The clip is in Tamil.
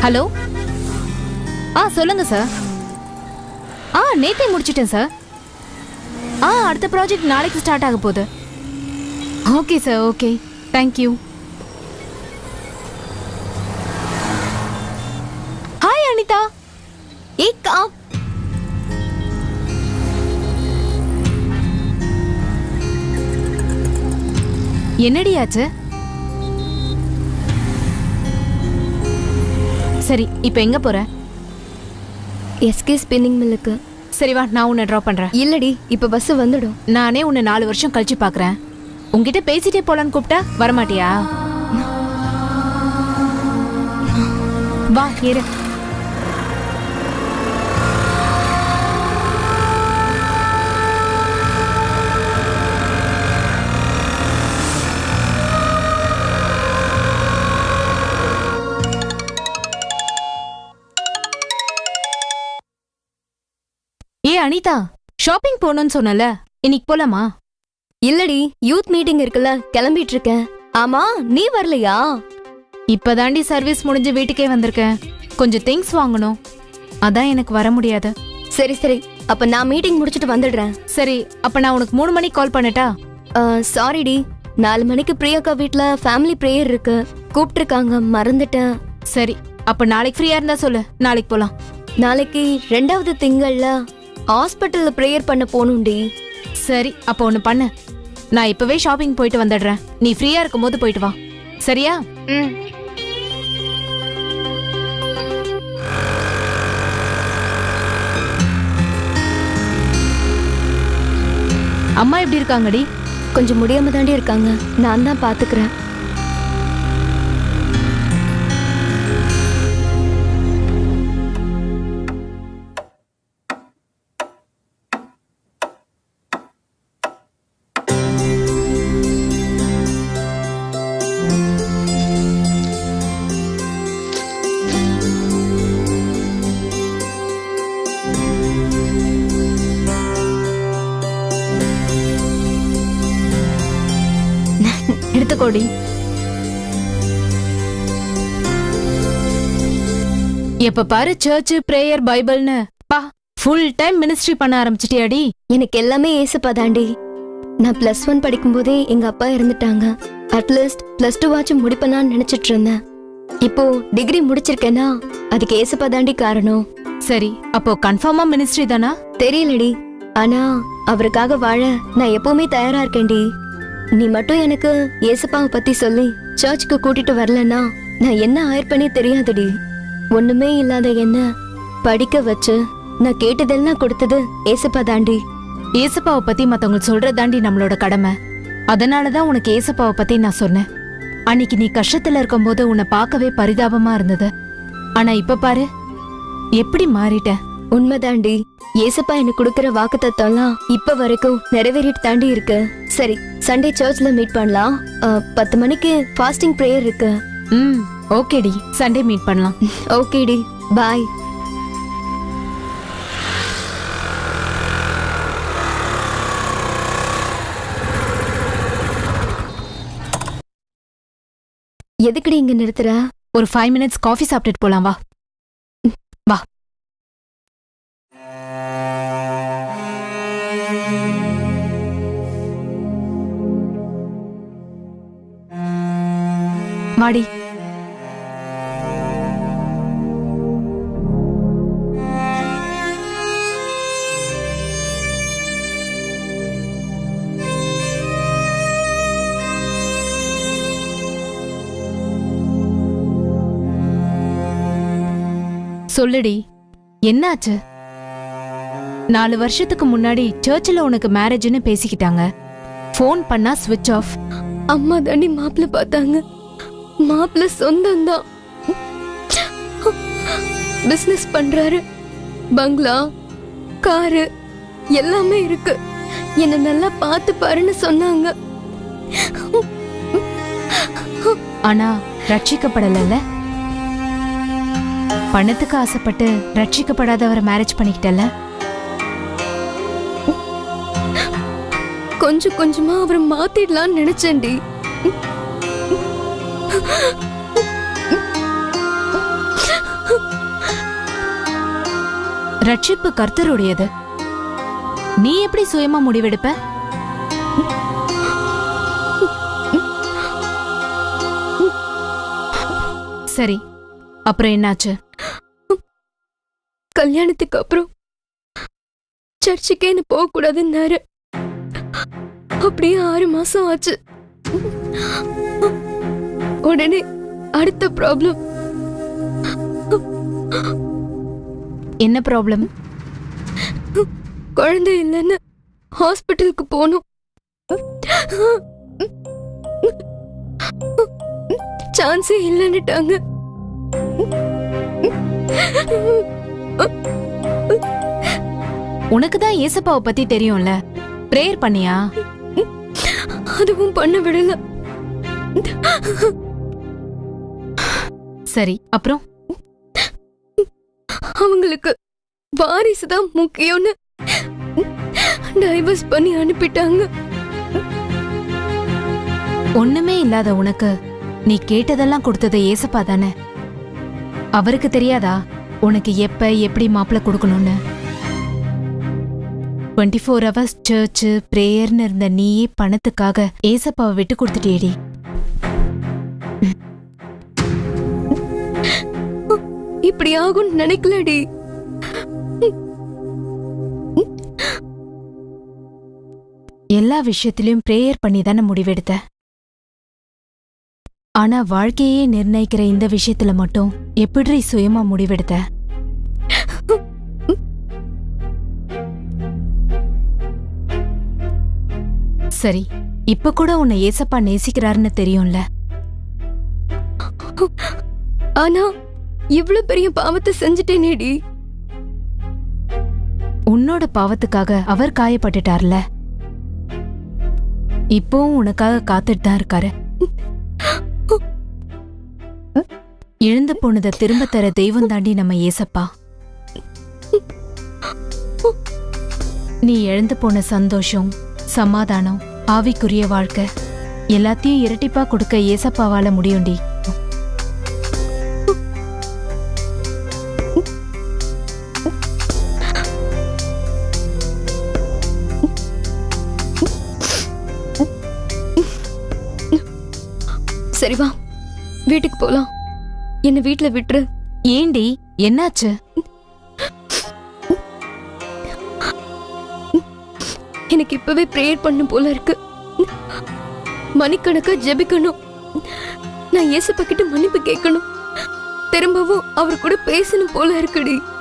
ஹலோ ஆ சொல்லுங்க சார் ஆ நேத்தே முடிச்சிட்டேன் சார் ஆ அடுத்த ப்ராஜெக்ட் நாளைக்கு ஸ்டார்ட் ஆக போகுது okay sir okay thank you hi Anitha ஏக்கா என்னடி ஆச்சு சரி இப்போ எங்க போற எஸ்கே ஸ்பின்னிங் மில்லுக்கு சரி வா நான் உன்னை ட்ராப் பண்றேன் இல்லடி இப்ப பஸ் வந்துடும் நானே உன்னை நாலு வருஷம் கழிச்சு பார்க்கறேன் உன்கிட்ட பேசிட்டே போலான்னு கூப்பிட்டா வரமாட்டியா வா ஏறு ஏ அனிதா ஷாப்பிங் போகணும்னு சொன்னல இன்னைக்கு போலாமா இல்லடி யூத் மீட்டிங் இருக்குல்ல கிளம்பிட்டு இருக்கேன் ஆமா நீ வரலையா இப்பதாண்டி சர்வீஸ் முடிஞ்சு வீட்டுக்கே வந்திருக்கேன் கொஞ்சம் திங்ஸ் வாங்கணும் அதான் எனக்கு வர முடியாது சரி சரி அப்ப நான் மீட்டிங் முடிச்சிட்டு வந்துடுறேன் சரி அப்ப நான் உனக்கு மூணு மணிக்கு கால் பண்ணட்டா சாரிடி நாலு மணிக்கு பிரியாக்கா வீட்ல ஃபேமிலி ப்ரேயர் இருக்கு கூப்பிட்டுருக்காங்க மறந்துட்டேன் சரி அப்ப நாளைக்கு ஃப்ரீயா இருந்தா சொல்லு நாளைக்கு போலாம் நாளைக்கு ரெண்டாவது திங்கள்ல ஹாஸ்பிட்டல்ல ப்ரேயர் பண்ண போகணும்டி சரி அப்ப ஒண்ணு பண்ணு நான் இப்பவே ஷாப்பிங் போயிட்டு வந்துடுறேன் நீ ஃப்ரீயா இருக்கும்போது போயிட்டு வா சரியா அம்மா எப்படி இருக்காங்கடி கொஞ்சம் முடியாம தாண்டி இருக்காங்க நான் தான் பாத்துக்கிறேன் எடுத்துக்கோடி எப்ப பாரு சர்ச் பிரேயர் பைபிள்னு பா ஃபுல் டைம் மினிஸ்ட்ரி பண்ண ஆரம்பிச்சிட்டியாடி எனக்கு எல்லாமே ஏசப்பா தாண்டி நான் பிளஸ் ஒன் படிக்கும்போதே எங்க அப்பா இறந்துட்டாங்க அட்லீஸ்ட் பிளஸ் டூ வாச்சும் முடிப்பேனான்னு நினைச்சிட்டு இருந்தேன் இப்போ டிகிரி முடிச்சிருக்கேன்னா அதுக்கு ஏசப்பா தாண்டி காரணம் சரி அப்போ கன்ஃபார்மா மினிஸ்ட்ரி தானா தெரியலடி ஆனா அவருக்காக வாழ நான் எப்பவுமே தயாரா இருக்கேன்டி நீ மட்டும் எனக்கு ஏசப்பாவை பத்தி சொல்லி சர்ச்சுக்கு கூட்டிட்டு வரலன்னா நான் என்ன ஆயிருப்பேனே தெரியாதுடி ஒண்ணுமே இல்லாத என்ன படிக்க வச்சு நான் கேட்டதெல்லாம் கொடுத்தது ஏசப்பா தாண்டி ஏசப்பாவை பத்தி மத்தவங்க சொல்றதாண்டி நம்மளோட கடமை அதனாலதான் உனக்கு ஏசப்பாவை பத்தி நான் சொன்னேன் அன்னைக்கு நீ கஷ்டத்துல இருக்கும்போது உன்னை பார்க்கவே பரிதாபமா இருந்தது ஆனா இப்ப பாரு எப்படி மாறிட்ட உண்மைதாண்டி ஏசப்பா எனக்கு கொடுக்கற வாக்கு தத்துவம்லாம் இப்ப வரைக்கும் நிறைவேறிட்டு தாண்டி இருக்கு சரி சண்டே சர்ச்ல மீட் பண்ணலாம் அஹ், பத்து மணிக்கு ஃபாஸ்டிங் ப்ரேயர் இருக்கு ம் ஓகேடி சண்டே மீட் பண்ணலாம் ஓகேடி பாய் எதுக்குடி இங்க நிறுத்துற ஒரு ஃபைவ் மினிட்ஸ் காஃபி சாப்பிட்டுட்டு போலாம் வா வா வாடி சொல்லுடி என்னாச்சு நாலு வருஷத்துக்கு முன்னாடி சர்ச்சில் உனக்கு மேரேஜ்னு பேசிக்கிட்டாங்க ஃபோன் பண்ணா ஸ்விட்ச் ஆஃப் அம்மா தாண்டி மாப்பிள்ள பார்த்தாங்க மாப்பிள்ள சொந்தம் தான் பிசினஸ் பண்றாரு பங்களா காரு எல்லாமே இருக்கு என்ன நல்லா பார்த்து பாருன்னு சொன்னாங்க ஆனா ரட்சிக்கப்படலைல்ல பணத்துக்கு ஆசைப்பட்டு ரட்சிக்கப்படாதவரை மேரேஜ் பண்ணிக்கிட்டல கொஞ்சம் கொஞ்சமா அவரை மாத்திடலாம்னு நினைச்சேன்டி ரட்சிப்பு கர்த்தருடையது நீ எப்படி சுயமா முடிவெடுப்ப சரி அப்புறம் என்னாச்சு கல்யாணத்துக்கு அப்புறம் சர்ச்சுக்கே என்ன போக கூடாதுன்னாரு அப்படியே ஆறு மாசம் ஆச்சு உடனே அடுத்த ப்ராப்ளம் என்ன ப்ராப்ளம் குழந்தை இல்லைன்னு ஹாஸ்பிட்டலுக்கு போனோம் சான்ஸே இல்லைன்னுட்டாங்க உனக்கு தான் ஏசப்பாவை பத்தி தெரியும்ல பிரேயர் பண்ணியா அதுவும் பண்ண விடல சரி அப்புறம் அவங்களுக்கு வாரிசு தான் முக்கியம்னு டைவர்ஸ் பண்ணி அனுப்பிட்டாங்க ஒண்ணுமே இல்லாத உனக்கு நீ கேட்டதெல்லாம் கொடுத்தது ஏசப்பா தானே அவருக்கு தெரியாதா உனக்கு எப்ப எப்படி மாப்பிள்ளை கொடுக்கணும்னு டுவெண்ட்டி ஃபோர் ஹவர்ஸ் சர்ச்சு பிரேயர்னு இருந்த நீயே பணத்துக்காக ஏசப்பாவை விட்டு கொடுத்துட்டியேடி இப்படி ஆகும்னு நினைக்கலடி எல்லா விஷயத்திலயும் பிரேயர் பண்ணி தானே முடிவெடுத்த ஆனா வாழ்க்கையே நிர்ணயிக்கிற இந்த விஷயத்துல மட்டும் எப்படி சுயமா முடிவெடுத்த சரி இப்ப கூட உன்னை ஏசப்பா நேசிக்கிறாருன்னு தெரியும்ல ஆனா இவ்வளவு பெரிய பாவத்தை செஞ்சுட்டேனேடி உன்னோட பாவத்துக்காக அவர் காயப்பட்டுட்டார்ல இப்போவும் உனக்காக காத்துட்டு தான் இருக்காரு இழந்து போனதை திரும்ப தர தெய்வம் தாண்டி நம்ம ஏசப்பா நீ இழந்து போன சந்தோஷம் சமாதானம் ஆவிக்குரிய வாழ்க்கை எல்லாத்தையும் இரட்டிப்பா கொடுக்க ஏசப்பாவால முடியும்டி சரி வா வீட்டுக்கு போலாம் என்ன வீட்ல விட்டுரு ஏண்டி என்னாச்சு எனக்கு இப்பவே ப்ரேயர் பண்ணும் போல இருக்கு மணிக்கணக்கா ஜெபிக்கணும் நான் இயேசுப்பா கிட்ட மன்னிப்பு கேட்கணும் திரும்பவும் அவர் கூட பேசணும் போல இருக்குடி